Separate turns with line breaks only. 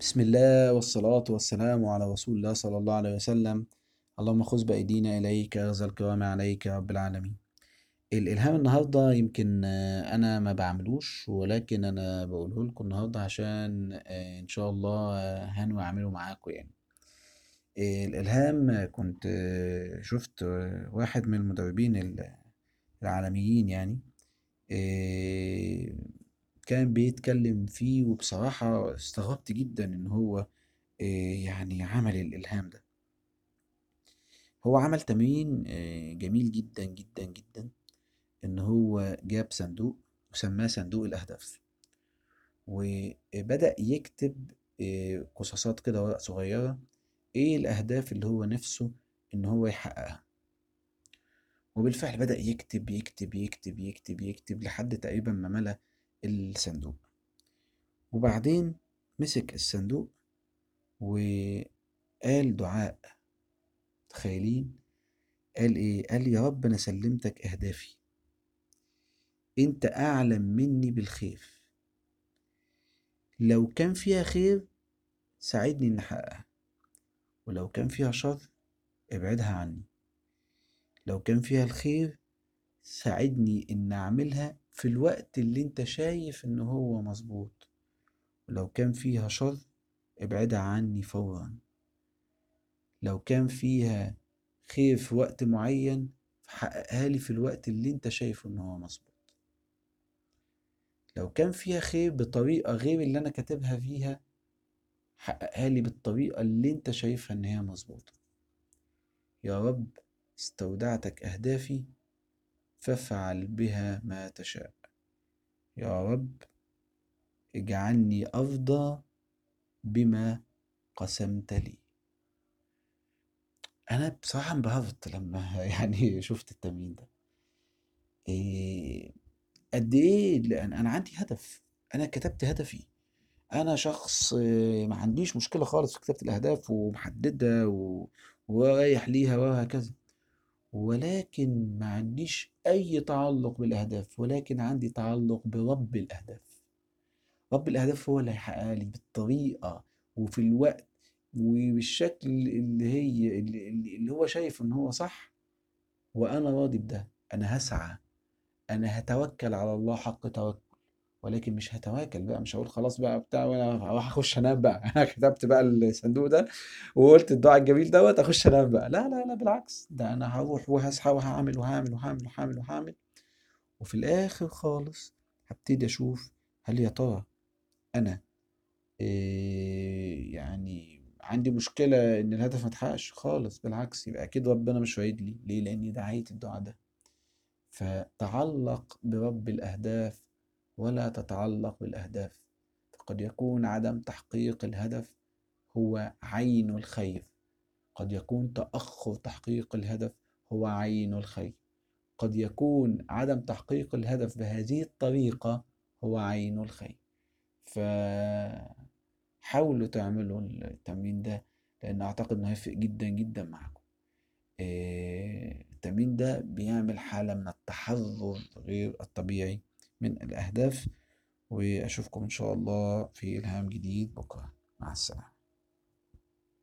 بسم الله والصلاة والسلام على رسول الله صلى الله عليه وسلم اللهم خذ بأيدينا إليك أخذ الكرام عليك يا رب العالمين الإلهام النهاردة يمكن آه، أنا ما بعملوش ولكن أنا بقوله لكم النهاردة عشان آه، إن شاء الله آه، هنوي أعمله معاكم يعني آه، الإلهام كنت آه، شفت آه، واحد من المدربين ال- العالميين يعني آه، كان بيتكلم فيه وبصراحة استغربت جدا إن هو آه، يعني عمل الإلهام ده هو عمل تمرين آه، جميل جدا جدا جدا إن هو جاب صندوق وسماه صندوق الأهداف وبدأ يكتب آه، قصاصات كده ورق صغيرة إيه الأهداف اللي هو نفسه إن هو يحققها وبالفعل بدأ يكتب يكتب يكتب يكتب يكتب لحد تقريبا ما ملأ الصندوق وبعدين مسك الصندوق وقال دعاء تخيلين قال ايه قال يا رب انا سلمتك اهدافي انت اعلم مني بالخير لو كان فيها خير ساعدني ان احققها ولو كان فيها شر ابعدها عني لو كان فيها الخير ساعدني ان اعملها في الوقت اللي انت شايف ان هو مظبوط ولو كان فيها شر ابعدها عني فورا لو كان فيها خير في وقت معين فحققها لي في الوقت اللي انت شايفه ان هو مظبوط لو كان فيها خير بطريقة غير اللي انا كاتبها فيها حققها لي بالطريقة اللي انت شايفها ان هي مظبوطة يا رب استودعتك اهدافي فافعل بها ما تشاء يا رب اجعلني ارضى بما قسمت لي انا بصراحة انبهرت لما يعني شفت التمرين ده إيه قد ايه لان انا عندي هدف انا كتبت هدفي انا شخص آه، ما عنديش مشكله خالص في كتابه الاهداف ومحددها و... ورايح ليها وهكذا ولكن ما عنديش اي تعلق بالاهداف ولكن عندي تعلق برب الاهداف رب الاهداف هو اللي هيحققها لي بالطريقه وفي الوقت وبالشكل اللي هي اللي, اللي هو شايف ان هو صح وانا راضي بده انا هسعى انا هتوكل على الله حق توكل ولكن مش هتواكل بقى مش هقول خلاص بقى بتاع وانا هروح اخش انام بقى انا كتبت بقى الصندوق ده وقلت الدعاء الجميل دوت اخش انام بقى لا لا لا بالعكس ده انا هروح وهصحى وهعمل وهعمل وهعمل وهعمل وهعمل وفي الاخر خالص هبتدي اشوف هل يا ترى انا إيه يعني عندي مشكلة ان الهدف ما اتحققش خالص بالعكس يبقى اكيد ربنا مش رايد لي ليه لاني دعيت الدعاء ده فتعلق برب الأهداف ولا تتعلق بالأهداف قد يكون عدم تحقيق الهدف هو عين الخير قد يكون تأخر تحقيق الهدف هو عين الخير قد يكون عدم تحقيق الهدف بهذه الطريقة هو عين الخير فحاولوا تعملوا التمرين ده لأن أعتقد إنه هيفرق جدا جدا معاكم آه، التمرين ده بيعمل حالة من التحرر غير الطبيعي من الأهداف وأشوفكم إن شاء الله في إلهام جديد بكرة مع السلامة